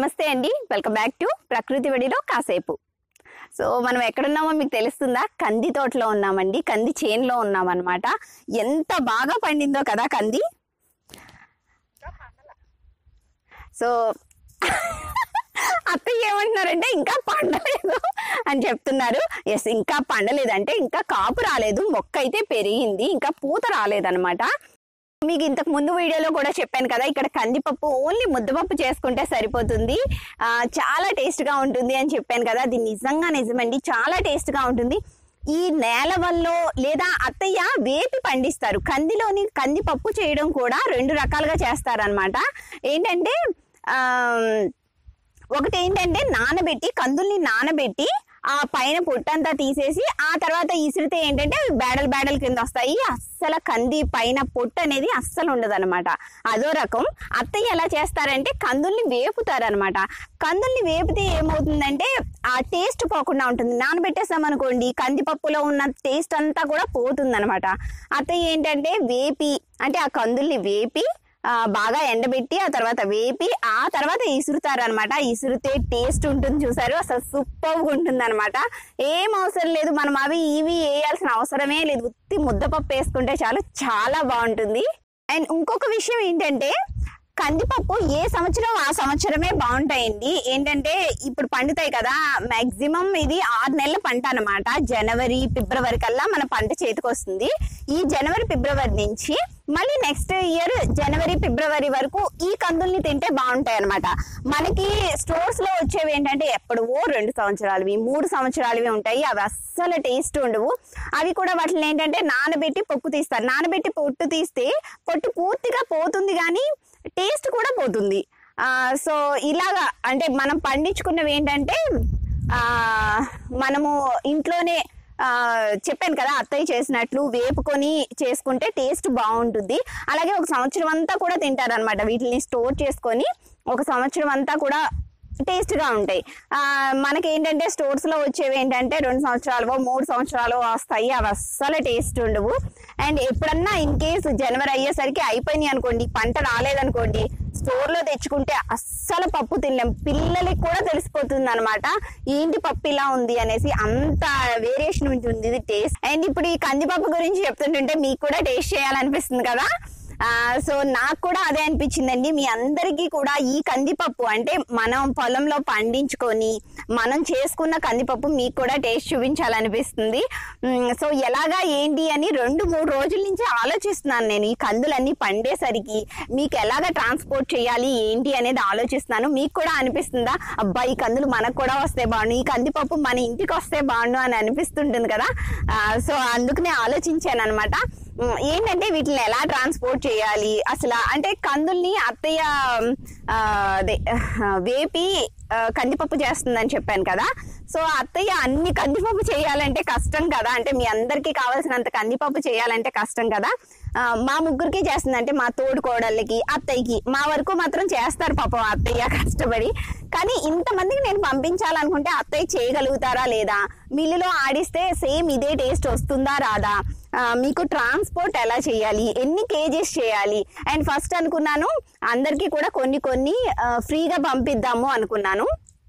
నమస్తే అండి welcome back to ప్రకృతి వడిలో కాసేపు సో మనం ఎక్కడున్నామో మీకు తెలుస్తుందా కంది తోటలో ఉన్నామండి కంది చేనులో ఉన్నామన్నమాట ఎంత బాగా పండిందో కదా కంది సో అత్తయ్య ఏమంటున్నారంటే ఇంకా పండలేదు అని చెప్తున్నారు ఎస్ ఇంకా పండలేదంటే ఇంకా కాపు రాలేదు మొక్క అయితే పెరిగింది ఇంకా పూత రాలేదన్నమాట మీకు ఇంతకు ముందు వీడియోలో కూడా చెప్పాను కదా ఇక్కడ కందిపప్పు ఓన్లీ ముద్దపప్పు చేసుకుంటే సరిపోతుంది ఆ, చాలా టేస్ట్ గా ఉంటుంది అని చెప్పాను కదా అది నిజంగా నిజమండి చాలా టేస్ట్ గా ఉంటుంది ఈ నేల వల్ల లేదా అత్తయ్య వేపి పండిస్తారు కందిలోని కందిపప్పు చేయడం కూడా రెండు రకాలుగా చేస్తారనమాట ఏంటంటే ఆ, ఒకటి ఏంటంటే నానబెట్టి కందుల్ని నానబెట్టి ఆ పైన పొట్టంతా తీసేసి ఆ తర్వాత ఇసిరితే ఏంటంటే అవి బేడలు బేడలు కింద వస్తాయి అస్సలు కంది పైన పొట్టు అనేది అస్సలు ఉండదు అనమాట అదో రకం అత్తయ్య ఎలా చేస్తారంటే కందుల్ని వేపుతారనమాట కందుల్ని వేపితే ఏమవుతుందంటే ఆ టేస్ట్ పోకుండా ఉంటుంది నానబెట్టేసాం అనుకోండి కందిపప్పులో ఉన్న టేస్ట్ అంతా కూడా పోతుంది అనమాట అత్తయ్య ఏంటంటే వేపి అంటే ఆ కందుల్ని వేపి ఆ, బాగా ఎండబెట్టి ఆ తర్వాత వేపి ఆ తర్వాత ఇసురుతారనమాట ఇసురితే టేస్ట్ ఉంటుంది చూసారు అసలు సూపర్గా ఉంటుంది అనమాట ఏం అవసరం లేదు మనం అవి ఇవి వేయాల్సిన అవసరమే లేదు ఉత్తి ముద్దపప్పు వేసుకుంటే చాలు చాలా బాగుంటుంది అండ్ ఇంకొక విషయం ఏంటంటే కందిపప్పు ఏ సంవత్సరం ఆ సంవత్సరమే బాగుంటాయండి ఏంటంటే ఇప్పుడు పండుతాయి కదా మాక్సిమం ఇది ఆరు నెలల పంట అన్నమాట జనవరి ఫిబ్రవరి కల్లా మన పంట చేతికి వస్తుంది ఈ జనవరి ఫిబ్రవరి నుంచి మళ్ళీ నెక్స్ట్ ఇయర్ జనవరి ఫిబ్రవరి వరకు ఈ కందుల్ని తింటే బాగుంటాయి అనమాట మనకి స్టోర్స్ లో వచ్చేవి ఏంటంటే ఎప్పుడవో రెండు సంవత్సరాలవి మూడు సంవత్సరాలవి ఉంటాయి అవి అస్సలు టేస్ట్ ఉండవు అవి కూడా వాటిని ఏంటంటే నానబెట్టి పొక్కు తీస్తారు నానబెట్టి పొట్టు తీస్తే పొట్టు పూర్తిగా పోతుంది కానీ టేస్ట్ కూడా పోతుంది ఆ, సో ఇలాగా అంటే మనం పండించుకున్నవి ఏంటంటే ఆ, మనము ఇంట్లోనే ఆ, చెప్పాను కదా అత్తయ్య చేసినట్లు వేపుకొని చేసుకుంటే టేస్ట్ బాగుంటుంది అలాగే ఒక సంవత్సరం అంతా కూడా తింటారనమాట వీటిని స్టోర్ చేసుకొని ఒక సంవత్సరం అంతా కూడా టేస్ట్ గా ఉంటాయి ఆ, మనకి ఏంటంటే స్టోర్స్ లో వచ్చేవి ఏంటంటే రెండు సంవత్సరాలు మూడు సంవత్సరాలు వస్తాయి అవి అస్సలు టేస్ట్ ఉండవు అండ్ ఎప్పుడన్నా ఇన్ కేసు జనవరి అయ్యేసరికి అయిపోయినాయి అనుకోండి పంట రాలేదనుకోండి స్టోర్ లో తెచ్చుకుంటే అస్సలు పప్పు తినలేం పిల్లలకి కూడా తెలిసిపోతుంది అనమాట ఏంటి పప్పు ఇలా ఉంది అనేసి అంత వేరియేషన్ ఉంటుంది ఇది టేస్ట్ అండ్ ఇప్పుడు ఈ కందిపప్పు గురించి చెప్తుంటుంటే మీకు కూడా టేస్ట్ చేయాలనిపిస్తుంది కదా ఆ, సో నాకు కూడా అదే అనిపించిందండి మీ అందరికీ కూడా ఈ కందిపప్పు అంటే మనం పొలంలో పండించుకొని మనం చేసుకున్న కందిపప్పు మీకు కూడా టేస్ట్ చూపించాలనిపిస్తుంది ఉమ్, సో ఎలాగా ఏంటి అని రెండు మూడు రోజుల నుంచి ఆలోచిస్తున్నాను నేను ఈ కందులన్నీ పండేసరికి మీకు ఎలాగ ట్రాన్స్పోర్ట్ చేయాలి ఏంటి అనేది ఆలోచిస్తున్నాను మీకు కూడా అనిపిస్తుందా అబ్బా ఈ కందులు మనకు కూడా వస్తే బాగుండు ఈ కందిపప్పు మన ఇంటికి వస్తే బాగుండు అని అనిపిస్తుంటుంది కదా ఆ, సో అందుకనే ఆలోచించాను అనమాట ఉమ్, ఏంటంటే వీటిని ఎలా ట్రాన్స్పోర్ట్ చేయాలి అసలు అంటే కందుల్ని అత్తయ్య ఆ, అదే ఆ, వేపి ఆ, కందిపప్పు చేస్తుందని చెప్పాను కదా సో అత్తయ్య అన్ని కందిపప్పు చేయాలంటే కష్టం కదా అంటే మీ అందరికీ కావాల్సినంత కందిపప్పు చేయాలంటే కష్టం కదా ఆ, మా ముగ్గురికి చేస్తుంది అంటే మా తోడు కోడళ్ళకి అత్తయ్యకి మా వరకు మాత్రం చేస్తారు పాపం అత్తయ్య కష్టపడి కానీ ఇంతమందికి నేను పంపించాలనుకుంటే అత్తయ్య చేయగలుగుతారా లేదా మిల్లులో ఆడిస్తే సేమ్ ఇదే టేస్ట్ వస్తుందా రాదా ఆ, మీకు ట్రాన్స్పోర్ట్ ఎలా చేయాలి ఎన్ని కేజీస్ చేయాలి అండ్ ఫస్ట్ అనుకున్నాను అందరికీ కూడా కొన్ని కొన్ని ఆ, ఫ్రీగా పంపిద్దాము అనుకున్నాను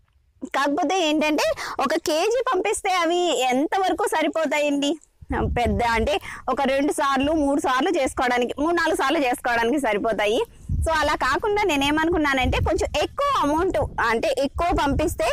కాకపోతే ఏంటంటే ఒక కేజీ పంపిస్తే అవి ఎంత వరకు సరిపోతాయండి పెద్ద అంటే ఒక రెండు సార్లు మూడు సార్లు చేసుకోవడానికి మూడు నాలుగు సార్లు చేసుకోవడానికి సరిపోతాయి సో అలా కాకుండా నేనేమనుకున్నానంటే కొంచెం ఎక్కువ అమౌంట్ అంటే ఎక్కువ పంపిస్తే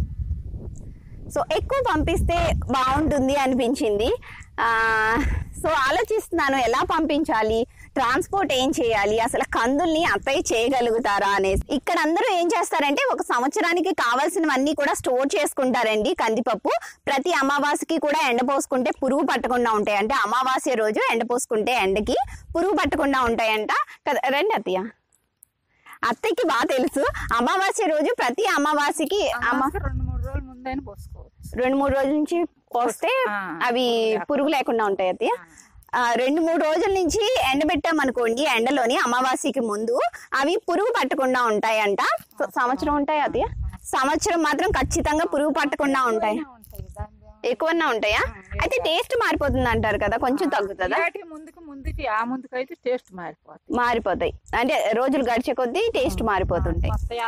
సో ఎక్కువ పంపిస్తే బాగుంటుంది అనిపించింది ఆ, సో ఆలోచిస్తున్నాను ఎలా పంపించాలి ట్రాన్స్పోర్ట్ ఏం చేయాలి అసలు కందుల్ని అత్తయ్య చేయగలుగుతారా అనేసి ఇక్కడ అందరూ ఏం చేస్తారంటే ఒక సంవత్సరానికి కావాల్సినవన్నీ కూడా స్టోర్ చేసుకుంటారండి కందిపప్పు ప్రతి అమావాస్యకి కూడా ఎండపోసుకుంటే పురుగు పట్టకుండా ఉంటాయి అంటే అమావాస్య రోజు ఎండపోసుకుంటే ఎండకి పురుగు పట్టకుండా ఉంటాయంట కదా రండి అత్తయ్య అత్తయ్యకి బాగా తెలుసు అమావాస్య రోజు ప్రతి అమావాస్యకి అమ అమావాస్య రెండు మూడు రోజుల ముందైనా పోసుకోవచ్చు రెండు మూడు రోజుల నుంచి పోస్తే ఆ, అవి పురుగు లేకుండా ఉంటాయి అత్తయ్య ఆ, రెండు మూడు రోజుల నుంచి ఎండబెట్టాం అనుకోండి ఎండలోని అమావాస్యకి ముందు అవి పురుగు పట్టకుండా ఉంటాయంట సో సంవత్సరం ఉంటాయి అత్తయ్య సంవత్సరం మాత్రం ఖచ్చితంగా పురుగు పట్టకుండా ఉంటాయి ఉంటాయి దాని ఎక్కువన్నా ఉంటాయా అయితే టేస్ట్ మారిపోతుంది అంటారు కదా కొంచెం తగ్గుతుందా ఇలాంటి ముందుకు ముందుకి ఆ ముందుకైతే టేస్ట్ మారిపోతుంది మారిపోతాయి అంటే రోజులు గడిచే కొద్దీ టేస్ట్ మారిపోతుంటాయి కొత్తయాలు ఉండవు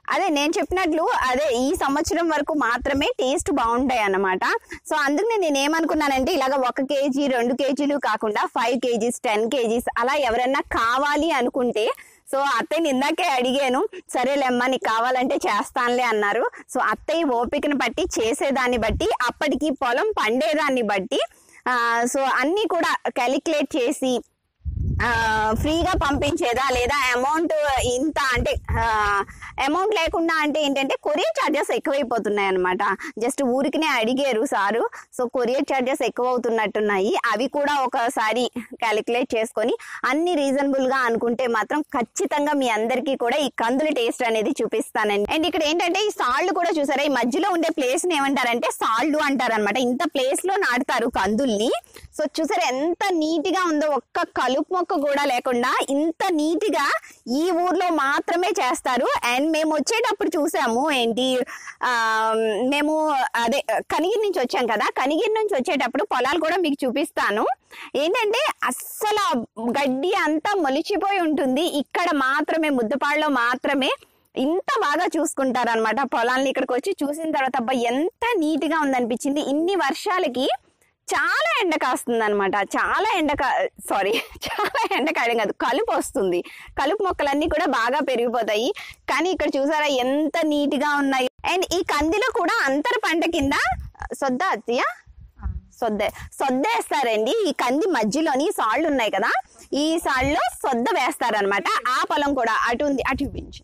అదే నేను చెప్పినట్లు అదే ఈ సంవత్సరం వరకు మాత్రమే టేస్ట్ బాగుంటాయి అన్నమాట సో అందుకనే నేను ఏమనుకున్నానంటే ఇలాగ ఒక కేజీ రెండు కేజీలు కాకుండా ఫైవ్ కేజీస్ టెన్ కేజీస్ అలా ఎవరన్నా కావాలి అనుకుంటే సో అత్తయ్యని ఇందాకే అడిగాను సరేలేమ్మా నీకు కావాలంటే చేస్తానులే అన్నారు సో అత్తయ్య ఓపికను బట్టి చేసేదాన్ని బట్టి అప్పటికి పొలం పండేదాన్ని బట్టి ఆ, సో అన్నీ కూడా క్యాలిక్యులేట్ చేసి ఆ, ఫ్రీగా పంపించేదా లేదా అమౌంట్ ఇంత అంటే అమౌంట్ లేకుండా అంటే ఏంటంటే కొరియర్ ఛార్జెస్ ఎక్కువైపోతున్నాయి అనమాట జస్ట్ ఊరికినే అడిగారు సారు సో కొరియర్ ఛార్జెస్ ఎక్కువ అవుతున్నట్టున్నాయి అవి కూడా ఒకసారి క్యాలిక్యులేట్ చేసుకొని అన్ని రీజనబుల్ గా అనుకుంటే మాత్రం ఖచ్చితంగా మీ అందరికీ కూడా ఈ కందుల టేస్ట్ అనేది చూపిస్తానండి అండ్ ఇక్కడ ఏంటంటే ఈ సాల్ట్ కూడా చూసారా ఈ మధ్యలో ఉండే ప్లేస్ ని ఏమంటారంటే సాల్ట్ అంటారు అనమాట ఇంత ప్లేస్ లో నాటుతారు కందుల్ని సో చూసారా ఎంత నీట్ గా ఉందో ఒక్క కలుపు మొక్క కూడా లేకుండా ఇంత నీట్ గా ఈ ఊర్లో మాత్రమే చేస్తారు అండ్ మేము వచ్చేటప్పుడు చూసాము ఏంటి ఆ, మేము అదే కనిగిరి నుంచి వచ్చాం కదా కనిగిరి నుంచి వచ్చేటప్పుడు పొలాలు కూడా మీకు చూపిస్తాను ఏంటంటే అస్సలు ఆ గడ్డి అంతా మొలిచిపోయి ఉంటుంది ఇక్కడ మాత్రమే ముద్దపాడులో మాత్రమే ఇంత బాగా చూసుకుంటారు అనమాట పొలాల్ని ఇక్కడికి వచ్చి చూసిన తర్వాత అబ్బా ఎంత నీట్ గా ఉందనిపించింది ఇన్ని వర్షాలకి చాలా ఎండ కాస్తుంది అనమాట చాలా ఎండ సారీ చాలా ఎండ కాయడం కాదు కలుపు వస్తుంది కలుపు మొక్కలన్నీ కూడా బాగా పెరిగిపోతాయి కానీ ఇక్కడ చూసారా ఎంత నీట్ గా ఉన్నాయి అండ్ ఈ కందిలో కూడా అంతర పంట కింద సొద్ద అత్తయ్య ఆ. సొద్ద సొద్ద వేస్తారండి ఈ కంది మధ్యలోని సాళ్ళు ఉన్నాయి కదా ఈ సాళ్ళలో సొద్ద వేస్తారనమాట ఆ పొలం కూడా అటు ఉంది అటు చూపించు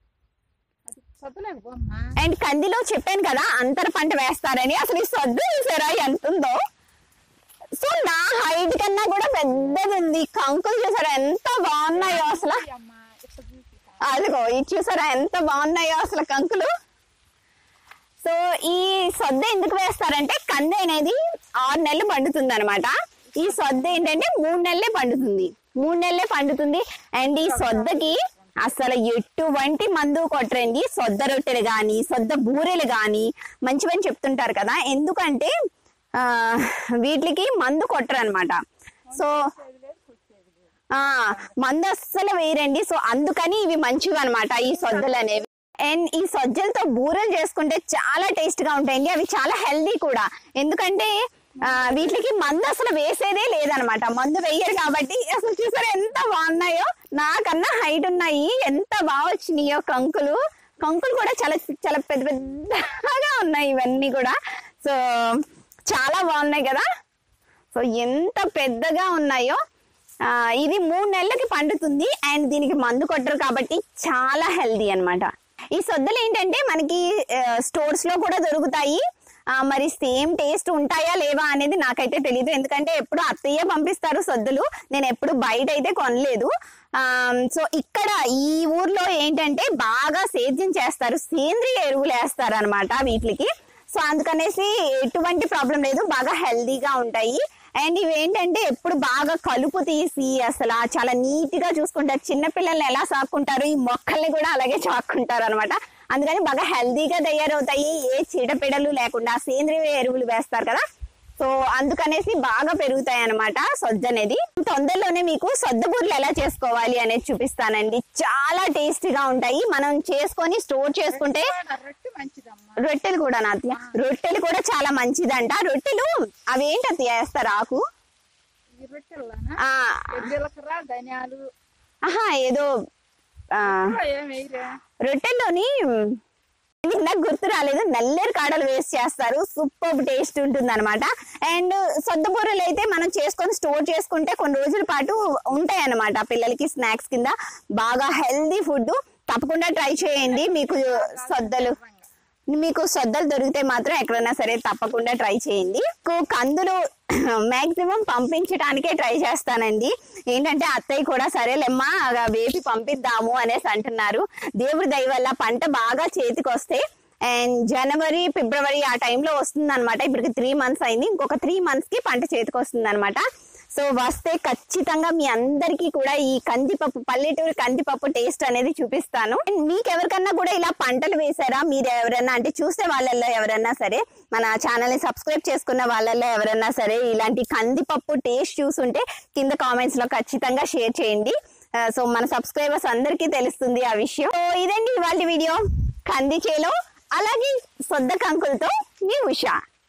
అది చదవలేక పోమ్మా అండ్ కందిలో చెప్పాను కదా అంతర పంట వేస్తారని అసలు ఈ సొద్ద చూసారా ఎంత ఉందో సో నా హైట్ కన్నా కూడా పెద్దది ఉంది కంకులు చూసారా ఎంత బాగున్నాయో అసలు అమ్మా ఇట్లా చూసి అదిగో ఇది చూసారా ఎంత బాగున్నాయో అసలు కంకులు సో ఈ సొద్ద ఎందుకు వేస్తారంటే కంది అనేది ఆరు నెలలు పండుతుంది అనమాట ఈ సొద్ద ఏంటంటే మూడు నెలలే పండుతుంది మూడు నెలలే పండుతుంది అండ్ ఈ సొద్దకి అసలు ఎటువంటి మందు కొట్టరండి సొద్ద రొట్టెలు గాని సొద్ద బూరెలు గాని మంచివని చెప్తుంటారు కదా ఎందుకంటే ఆ వీటికి మందు కొట్టరు అనమాట సో ఆ మందు అస్సలు వేయరండి సో అందుకని ఇవి మంచివి అనమాట ఈ సొద్దలు అనేవి అండ్ ఈ సజ్జలతో బూరెలు చేసుకుంటే చాలా టేస్ట్ గా ఉంటాయండి అవి చాలా హెల్దీ కూడా ఎందుకంటే ఆ, వీటికి మందు అసలు వేసేదే లేదనమాట మందు వేయరు కాబట్టి అసలు చూసారా ఎంత బాగున్నాయో నాకన్నా హైట్ ఉన్నాయి ఎంత బాగా వచ్చినాయో కంకులు కంకులు కూడా చాలా చాలా పెద్ద పెద్దగా ఉన్నాయి ఇవన్నీ కూడా సో చాలా బాగున్నాయి కదా సో ఎంత పెద్దగా ఉన్నాయో ఆ, ఇది మూడు నెలలకి పండుతుంది అండ్ దీనికి మందు కొట్టరు కాబట్టి చాలా హెల్దీ అన్నమాట ఈ సొద్దలు ఏంటంటే మనకి స్టోర్స్ లో కూడా దొరుకుతాయి ఆ, మరి సేమ్ టేస్ట్ ఉంటాయా లేవా అనేది నాకైతే తెలియదు ఎందుకంటే ఎప్పుడు అత్తయ్య పంపిస్తారు సొద్దులు నేను ఎప్పుడు బయట అయితే కొనలేదు ఆ, సో ఇక్కడ ఈ ఊర్లో ఏంటంటే బాగా సేద్యం చేస్తారు సేంద్రియ ఎరువులు వేస్తారు అనమాట వీటికి సో అందుకనేసి ఎటువంటి ప్రాబ్లం లేదు బాగా హెల్దీగా ఉంటాయి అండ్ ఇవి ఏంటంటే ఎప్పుడు బాగా కలుపు తీసి అసలు ఆ చాలా నీట్ గా చూసుకుంటారు చిన్న పిల్లల్ని ఎలా సాక్కుంటారు ఈ మొక్కల్ని కూడా అలాగే చాక్కుంటారు అనమాట అందుకని బాగా హెల్దీగా తయారవుతాయి ఏ చీడపీడలు లేకుండా సేంద్రియ ఎరువులు వేస్తారు కదా సో అందుకనేసి బాగా పెరుగుతాయి అనమాట సొద్ద అనేది తొందరలోనే మీకు సొద్ద బూరెలు ఎలా చేసుకోవాలి అనేది చూపిస్తానండి చాలా టేస్టీగా ఉంటాయి మనం చేసుకొని స్టోర్ చేసుకుంటే రొట్టె మంచిదమ్మా రొట్టెలు కూడా నాత్య రొట్టెలు కూడా చాలా మంచిదంట రొట్టెలు అవి ఏంటి అత్తయ్య వేస్తారు ఆకు ఈ రొట్టెల్లోనా ఆ, జీలకర్ర ధనియాలు ఆహా ఏదో ఆ, ఏం వేయరే రొట్టెల్లోని ఇవి నాకు గుర్తు రాలేదు నల్లేరు కాడలు వేస్ట్ చేస్తారు సూపర్ టేస్ట్ ఉంటుంది అనమాట అండ్ సొద్ద బూరెలు అయితే మనం చేసుకొని స్టోర్ చేసుకుంటే కొన్ని రోజుల పాటు ఉంటాయి అనమాట పిల్లలకి స్నాక్స్ కింద బాగా హెల్దీ ఫుడ్ తప్పకుండా ట్రై చేయండి మీకు సొద్దలు మీకు సొద్దలు దొరికితే మాత్రం ఎక్కడైనా సరే తప్పకుండా ట్రై చేయండి మీకు కందులు మాక్సిమం పంపించడానికే ట్రై చేస్తానండి ఏంటంటే అత్తయ్య కూడా సరేలేమ్మా అలా వేపి పంపిద్దాము అనేసి అంటున్నారు దేవుడి దయ వల్ల పంట బాగా చేతికి వస్తే అండ్ జనవరి ఫిబ్రవరి ఆ టైంలో వస్తుంది అనమాట ఇప్పటికి త్రీ మంత్స్ అయింది ఇంకొక త్రీ మంత్స్ కి పంట చేతికి వస్తుంది అనమాట సో వస్తే ఖచ్చితంగా మీ అందరికీ కూడా ఈ కందిపప్పు పల్లెటూరు కందిపప్పు టేస్ట్ అనేది చూపిస్తాను And మీకు ఎవరికన్నా కూడా ఇలా పంటలు వేసారా మీరు ఎవరైనా అంటే చూసే వాళ్ళల్లో ఎవరైనా సరే మన ఛానల్ ని సబ్స్క్రైబ్ చేసుకున్న వాళ్ళల్లో ఎవరైనా సరే ఇలాంటి కందిపప్పు టేస్ట్ చూసుంటే కింద కామెంట్స్ లో ఖచ్చితంగా షేర్ చేయండి సో మన సబ్స్క్రైబర్స్ అందరికీ తెలుస్తుంది ఆ విషయం సో ఇదండి ఇవాళ వీడియో కంది చేలో అలాగే సొద్ద కంకులతో మీ ఉష